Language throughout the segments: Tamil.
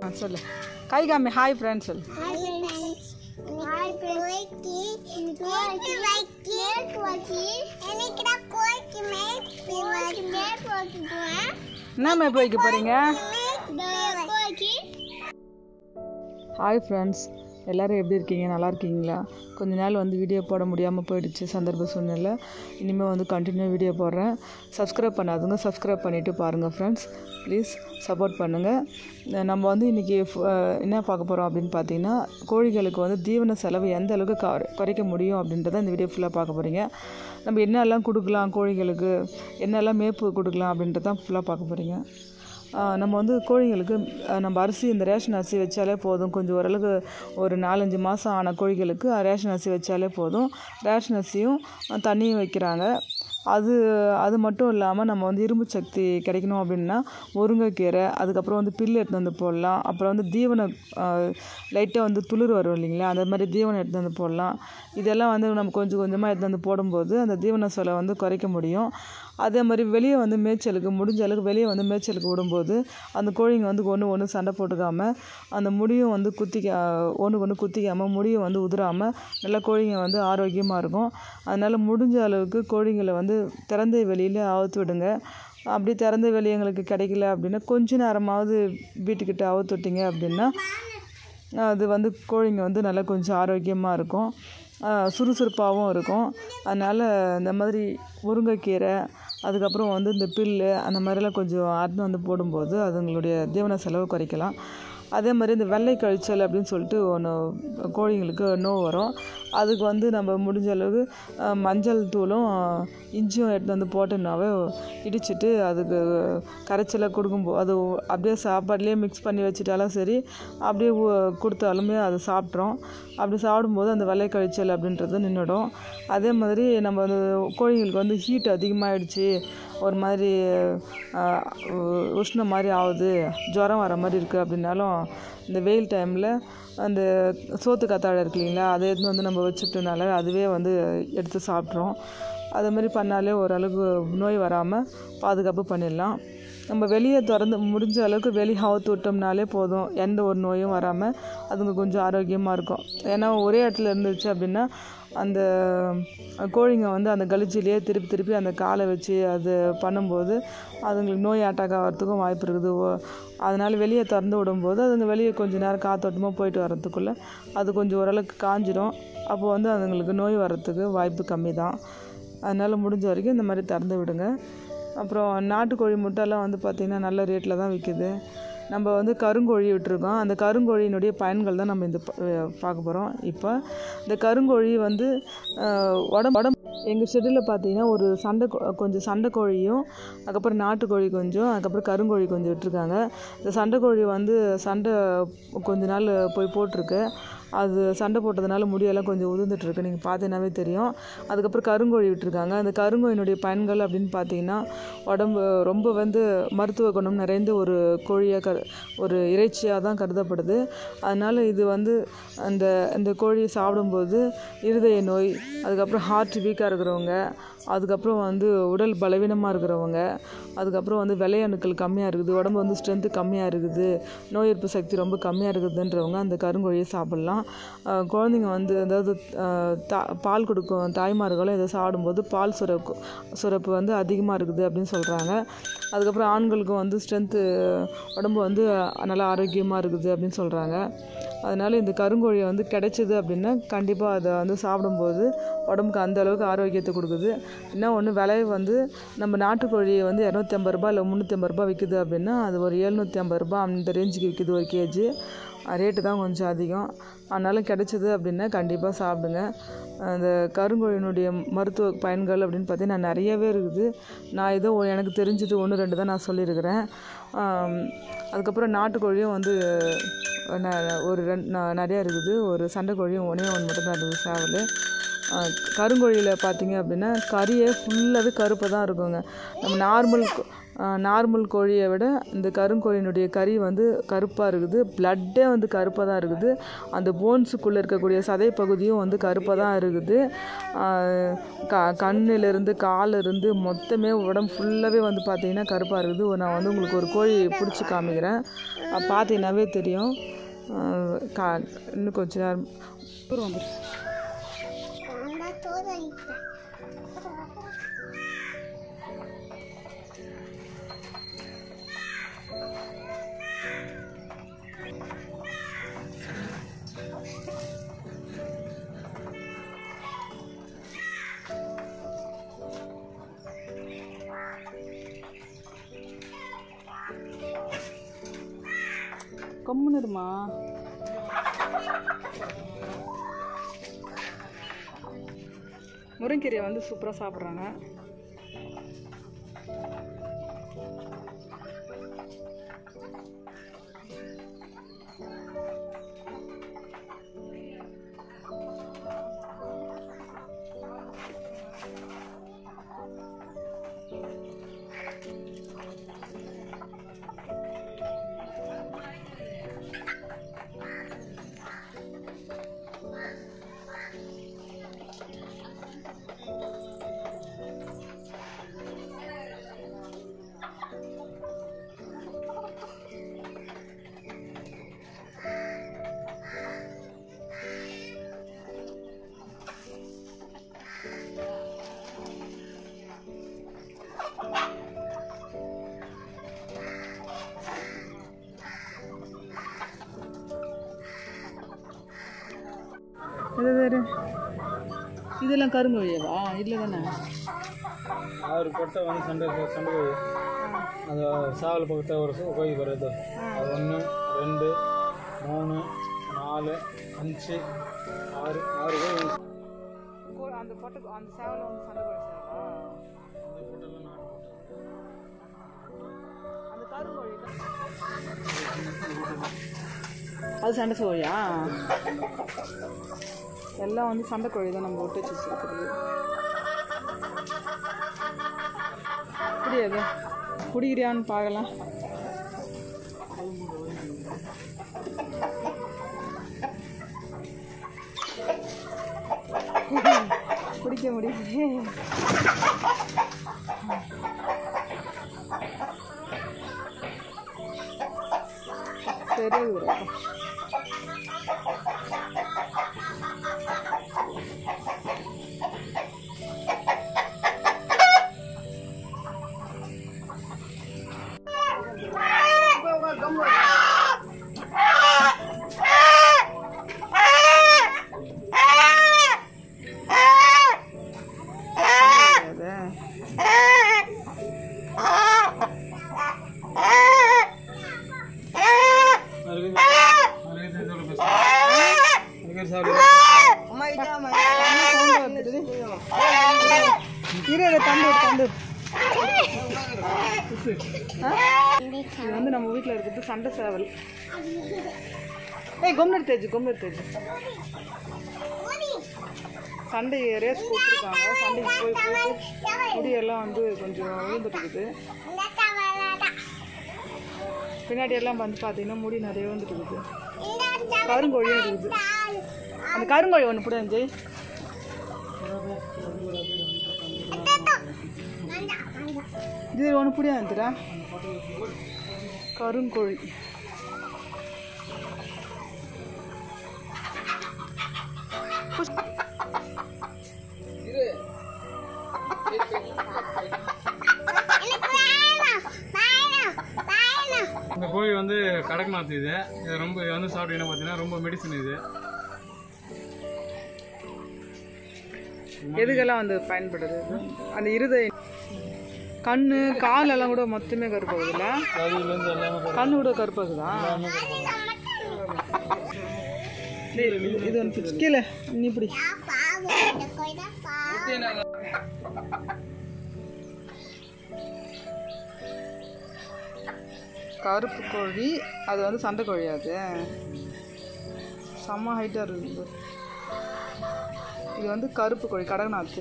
ஆ சொல்லு கை காமி ஹாய் ஃப்ரெண்ட்ஸ் சொல்லு Hi friends. Hi friends. இன்னைக்கு லைக் கோக்கி இன்னைக்கு நான் கோக்கி மேக் கோக்கி மேக் போட்டுடுவேன் என்ன மேப் வைக்க போகிறீங்க கோக்கி ஹாய் ஃப்ரெண்ட்ஸ் எல்லோரும் எப்படி இருக்கீங்க நல்லா இருக்கீங்களா கொஞ்ச நாள் வந்து வீடியோ போட முடியாமல் போயிடுச்சு சந்தர்ப்ப சூழ்நிலை இனிமேல் வந்து கண்டினியூ வீடியோ போடுறேன் சப்ஸ்கிரைப் பண்ணாதுங்க சப்ஸ்கிரைப் பண்ணிவிட்டு பாருங்கள் ஃப்ரெண்ட்ஸ் ப்ளீஸ் சப்போர்ட் பண்ணுங்கள் நம்ம வந்து இன்றைக்கி என்ன பார்க்க போகிறோம் அப்படின்னு பார்த்தீங்கன்னா கோழிகளுக்கு வந்து தீவன செலவு எந்த அளவுக்கு க- குறைக்க முடியும் அப்படின்றத இந்த வீடியோ ஃபுல்லாக பார்க்க போகிறீங்க நம்ம என்னெல்லாம் கொடுக்கலாம் கோழிகளுக்கு என்னெல்லாம் மேப்பு கொடுக்கலாம் அப்படின்றதான் ஃபுல்லாக பார்க்க போகிறீங்க ஆஹ் நம்ம வந்து கோழிங்களுக்கு ஆஹ் நம்ம அரிசி இந்த ரேஷன் அரிசி வச்சாலே போதும் கொஞ்சம் ஓரளவுக்கு ஒரு நாலஞ்சு மாதம் ஆன கோழிகளுக்கு ரேஷன் அரிசி வச்சாலே போதும் ரேஷன் அரிசியும் ஆஹ் தண்ணியும் வைக்கிறாங்க அது அது மட்டும் இல்லாமல் நம்ம வந்து இரும்பு சக்தி கிடைக்கணும் அப்படின்னா முருங்கைக்கீரை அதுக்கப்புறம் வந்து பில்லு எடுத்து வந்து போடலாம் அப்புறம் வந்து தீவனம் லைட்டாக வந்து துளிர் வரும் இல்லைங்களா அந்த மாதிரி தீவனம் எடுத்து வந்து போடலாம் இதெல்லாம் வந்து நம்ம கொஞ்சம் கொஞ்சமாக எடுத்து வந்து போடும்போது அந்த தீவன செலவை வந்து குறைக்க முடியும் அதே மாதிரி வெளியே வந்து மேய்ச்சலுக்கு முடிஞ்ச அளவுக்கு வெளியே வந்து மேய்ச்சலுக்கு விடும்போது அந்த கோழிங்க வந்து ஒன்று ஒன்று சண்டை போட்டுக்காமல் அந்த முடியும் வந்து குத்திக்க ஒன்று ஒன்று குத்திக்காமல் முடியும் வந்து உதிராமல் நல்லா கோழிங்க வந்து ஆரோக்கியமாக இருக்கும் அதனால் முடிஞ்ச அளவுக்கு கோழிங்களை வந்து திறந்த வெளியில் அவுத்து விடுங்க அப்படி திறந்த வெளி எங்களுக்கு கிடைக்கல அப்படின்னா கொஞ்ச நேரமாவது வீட்டுக்கிட்ட அவுத்து விட்டீங்க அப்படின்னா அது வந்து கோழிங்க வந்து நல்லா கொஞ்சம் ஆரோக்கியமாக இருக்கும் ஆஹ் சுறுசுறுப்பாகவும் இருக்கும் அதனால் இந்த மாதிரி முருங்கைக்கீரை அதுக்கப்புறம் வந்து இந்த பில்லு அந்த மாதிரிலாம் கொஞ்சம் அறுந்து வந்து போடும்போது அதுங்களுடைய தீவன செலவு குறைக்கலாம் அதே மாதிரி இந்த வெள்ளை கழிச்சல் அப்படின்னு சொல்லிட்டு ஒன்று கோழிங்களுக்கு நோய் வரும் அதுக்கு வந்து நம்ம முடிஞ்ச அளவு ஆஹ் மஞ்சள் தூளும் ஆஹ் இஞ்சியும் எடுத்து வந்து போட்டோம்னாவே இடிச்சிட்டு அதுக்கு கரைச்சலை கொடுக்கும்போது அது அப்படியே சாப்பாட்லேயே மிக்ஸ் பண்ணி வச்சுட்டாலும் சரி அப்படியே ஊ- கொடுத்தாலுமே அது சாப்பிட்றோம் அப்படி சாப்பிடும்போது அந்த வெள்ளை கழிச்சல் அப்படின்றது நின்றுடும் அதே மாதிரி நம்ம அந்த கோழிங்களுக்கு வந்து ஹீட் அதிகமாகிடுச்சு ஒரு மாதிரி ஆஹ், உ- உஷ்ணம் மாதிரி ஆகுது ஜுரம் வர மாதிரி இருக்குது அப்படின்னாலும் இந்த வெயில் டைமில் அந்த சோத்து கத்தாழை இருக்கு இல்லைங்களா அதை எடுத்து வந்து நம்ம வச்சுட்டனால அதுவே வந்து எடுத்து சாப்பிட்றோம் அது மாதிரி பண்ணாலே ஓரளவுக்கு நோய் வராமல் பாதுகாப்பு பண்ணிடலாம் நம்ம வெளியே திறந்து முடிஞ்ச அளவுக்கு வெளியே அவுத்து விட்டோம்னாலே போதும் எந்த ஒரு நோயும் வராமல் அதுங்க கொஞ்சம் ஆரோக்கியமாக இருக்கும் ஏன்னா ஒரே இடத்துல இருந்துச்சு அப்படின்னா அந்த கோழிங்க வந்து அந்த கழிச்சிலேயே திருப்பி திருப்பி அந்த காலை வச்சு அது பண்ணும்போது அதுங்களுக்கு நோய் அட்டாக் ஆகிறதுக்கும் வாய்ப்பு இருக்குது ஓ- அதனால் வெளியே திறந்து விடும்போது அதுங்க வெளியே கொஞ்ச நேரம் காத்தோட்டமாக போயிட்டு வர்றதுக்குள்ளே அது கொஞ்சம் ஓரளவுக்கு காஞ்சிடும் அப்போ வந்து அதுங்களுக்கு நோய் வர்றதுக்கு வாய்ப்பு கம்மி தான் அதனால் முடிஞ்ச வரைக்கும் இந்த மாதிரி திறந்து விடுங்க அப்புறம் நாட்டுக்கோழி முட்டைலாம் வந்து பார்த்திங்கன்னா நல்ல ரேட்டில் தான் விற்கிது நம்ம வந்து கருங்கோழி விட்டுருக்கோம் அந்த கருங்கோழியினுடைய பயன்கள் தான் நம்ம இந்த ப- அஹ் பார்க்க போகிறோம் இப்போ இந்த கருங்கோழி வந்து அஹ், உடம்பு உடம்பு எங்கள் ஷெட்டில் பார்த்தீங்கன்னா ஒரு சண்டை கோ- கொஞ்சம் சண்டை கோழியும் அதுக்கப்புறம் நாட்டுக்கோழி கொஞ்சம் அதுக்கப்புறம் கருங்கோழி கொஞ்சம் விட்டுருக்காங்க இந்த சண்டை கோழி வந்து சண்டை கொஞ்ச நாள் போய் போட்டிருக்கு அது சண்டை போட்டதுனால முடியெல்லாம் கொஞ்சம் உதிர்ந்துட்டுருக்கு நீங்கள் பார்த்தீங்கன்னாவே தெரியும் அதுக்கப்புறம் கருங்கோழி விட்டுருக்காங்க அந்த கருங்கோழியினுடைய பயன்கள் அப்படின்னு பார்த்தீங்கன்னா உடம்பு ரொம்ப வந்து மருத்துவ குணம் நிறைந்த ஒரு கோழியாக கரு ஒரு இறைச்சியாக தான் கருதப்படுது அதனால் இது வந்து அந்த இந்த கோழியை சாப்பிடும்போது இருதய நோய் அதுக்கப்புறம் ஹார்ட் வீக்காக இருக்கிறவங்க அதுக்கப்புறம் வந்து உடல் பலவீனமாக இருக்கிறவங்க அதுக்கப்புறம் வந்து வெள்ளையணுக்கள் கம்மியாக இருக்குது உடம்பு வந்து ஸ்ட்ரென்த்து கம்மியாக இருக்குது நோய் எதிர்ப்பு சக்தி ரொம்ப கம்மியாக இருக்குதுன்றவங்க அந்த கருங்கோழியை சாப்பிட்லாம் ஆஹ் குழந்தைங்க வந்து அதாவது ஆஹ் தா பால் கொடுக்கும் தாய்மார்களும் இதை சாப்பிடும்போது பால் சுரப்பு சுரப்பு வந்து அதிகமாக இருக்குது அப்படின்னு சொல்கிறாங்க அதுக்கப்புறம் ஆண்களுக்கும் வந்து ஸ்ட்ரென்த்து உடம்பு வந்து நல்லா ஆரோக்கியமாக இருக்குது அப்படின்னு சொல்கிறாங்க அதனால் இந்த கருங்கோழியை வந்து கிடைச்சிது அப்படின்னா கண்டிப்பாக அதை வந்து சாப்பிடும்போது உடம்புக்கு அந்த அளவுக்கு ஆரோக்கியத்தை கொடுக்குது இன்னும் ஒன்று விலை வந்து நம்ம நாட்டுக்கோழி வந்து இரநூத்தி ஐம்பது ரூபா இல்லை முந்நூற்றி ஐம்பது ரூபா விற்குது அப்படின்னா அது ஒரு எழுநூற்றி ஐம்பது ரூபா அந்த ரேஞ்சுக்கு விற்குது ஒரு கேஜி ரேட்டு தான் கொஞ்சம் அதிகம் ஆனாலும் கிடைச்சிது அப்படின்னா கண்டிப்பாக சாப்பிடுங்க அந்த கருங்கோழியினுடைய மருத்துவ பயன்கள் அப்படின்னு பார்த்தீங்கன்னா நிறையவே இருக்குது நான் ஏதோ ஒ- எனக்கு தெரிஞ்சது ஒன்று ரெண்டு தான் நான் சொல்லியிருக்கிறேன் ஆம், அதுக்கப்புறம் நாட்டுக்கோழியும் வந்து ந- ஒரு ரெண்டு ந- நிறையா இருக்குது ஒரு சண்டை கோழியும் ஒன்றே ஒன்று மட்டும் தான் இருக்குது சேவல் அஹ், கருங்கோழியில் பார்த்தீங்க அப்படின்னா கறியே ஃபுல்லாகவே கருப்பாக தான் இருக்குங்க நம்ம நார்மல் நார்மல் கோழியை விட இந்த கருங்கோழியினுடைய கறி வந்து கருப்பாக இருக்குது பிளட்டே வந்து கருப்பாக தான் இருக்குது அந்த போன்ஸுக்குள்ளே இருக்கக்கூடிய சதை பகுதியும் வந்து கருப்பாக தான் இருக்குது ஆஹ் க கண்ணிலிருந்து காலிலிருந்து மொத்தமே உடம்பு ஃபுல்லாகவே வந்து பார்த்தீங்கன்னா கருப்பாக இருக்குது நான் வந்து உங்களுக்கு ஒரு கோழி பிடிச்சி காமிக்கிறேன் அஹ் பார்த்தீங்கன்னாவே தெரியும் ஆஹ் கா இன்னும் கொஞ்ச நேரம் தூரம் வந்துருச்சு நான் தோறிட்டேன் கம்முன்னு இருமா முருங்கீரையை வந்து சூப்பராக சாப்பிட்றாங்க இது வேறு இதெல்லாம் கருங்கோழியவா இல்லை தானே அவர் ಕೊಟ್ಟ ಒಂದು ಸಂಡೆ ಸಂಡೆ ಕೋಳಿ அது சாவல் பக்கத்தில் ஒரு சு- கோழி வருது அது ஒன்று ரெண்டு மூணு நாலு அஞ்சு ஆறு ஆறு கோழி வந்து அந்த பொட்டை அந்த சேவலை வந்து சண்டை கோழி சேவலா அந்த போட்டெல்லாம் நாட்டு அந்த கருங்கோழி அது சண்டை கோழியா எல்லாம் வந்து சண்டை கோழி தான் நம்ம ஒட்டு வச்சு வச்சிருக்கிறது புரியாது குடிக்கிறியான்னு பார்க்கலாம் பிடிக்க முடியல தெரியுது அதுக்கு அதுக்கு இதோட பேசு அதுக்கு சாவல் இரு இரு, தண்டு இரு, தண்டு இரு. ஆ? இது வந்து நம்ம வீட்டில் இருக்கிறது சண்டை சேவல் ஏய் கொம்னர் தேஜு கொம்னர் தேஜு சண்டை ரேஸ் கொடுத்துருக்காங்க சண்டைக்கு போய் போயிட்டு முடியெல்லாம் வந்து கொஞ்சம் விழுந்துட்டு இருக்குது இந்த தவறாடா பின்னாடி எல்லாம் வந்து பார்த்தீங்கன்னா முடி நிறைய விழுந்துட்டு இருக்குது இந்த கருங்கோழியும் இருக்குது அந்த கருங்கோழி ஒன்று பிடி அஞ்சு இது ஒன்று பிடியா வந்துடா கருங்கோழி எனக்கு வேணும் வேணும் வேணும் இந்த கோழி வந்து கடக்நாத் இது இது ரொம்ப இது வந்து சாப்பிட்டீங்கன்னா பார்த்தீங்கன்னா ரொம்ப மெடிசன் இது எதுக்கெல்லாம் வந்து பயன்படுது அந்த இருதய கண்ணு காலெல்லாம் கூட மொத்தமே கருப்பாகுதுல்ல அதுலேருந்து எல்லாமே கரு- கண்ணு கூட கருப்பாகுதா டேய், இது- இது வந்து கீழே நீ இப்படி பாவம் இந்த கோயில பாவம் கருப்பு கோழி அது வந்து சண்டை கோழி அது செம்ம ஹைட்டாக இருக்குது இது வந்து கருப்பு கோழி கடகநாத்து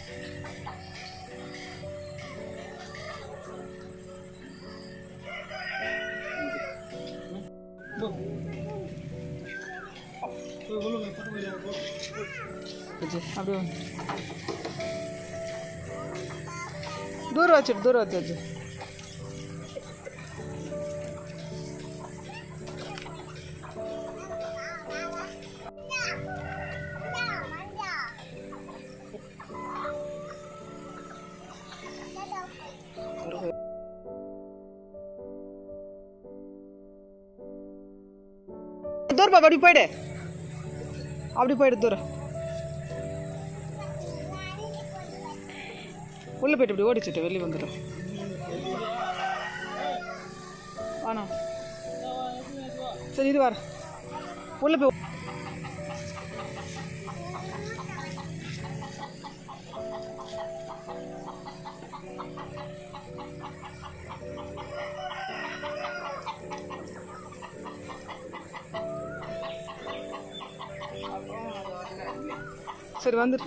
விஜய், அப்படியே வந்து. தூரம் வச்சுட்டு தூரம் வச்சு வச்சு தூரம் பாப்பா அப்படி போயிடு அப்படி போயிடு தூரம் உள்ளே போயிட்டு இப்படி ஓடிச்சுட்டு வெளியே வந்துடும் ஆனா சரி இது வர உள்ளே போய் சரி வந்துடு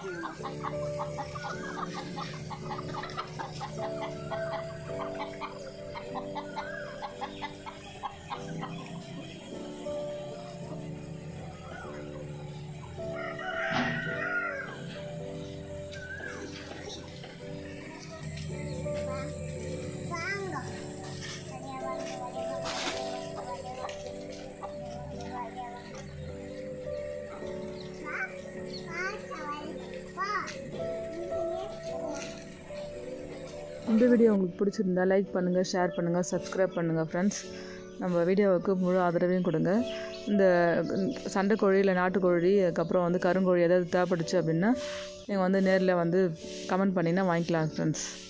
இந்த வீடியோ உங்களுக்கு பிடிச்சிருந்தா லைக் பண்ணுங்கள் ஷேர் பண்ணுங்கள் சப்ஸ்கிரைப் பண்ணுங்கள் ஃப்ரெண்ட்ஸ் நம்ம வீடியோவுக்கு முழு ஆதரவையும் கொடுங்க இந்த சண்டைக்கோழி இல்லை நாட்டுக்கோழி அதுக்கப்புறம் வந்து கருங்கோழி ஏதாவது தேவைப்பட்டுச்சு அப்படின்னா நீங்கள் வந்து நேரில் வந்து கமெண்ட் பண்ணிங்கன்னா வாங்கிக்கலாம் ஃப்ரெண்ட்ஸ்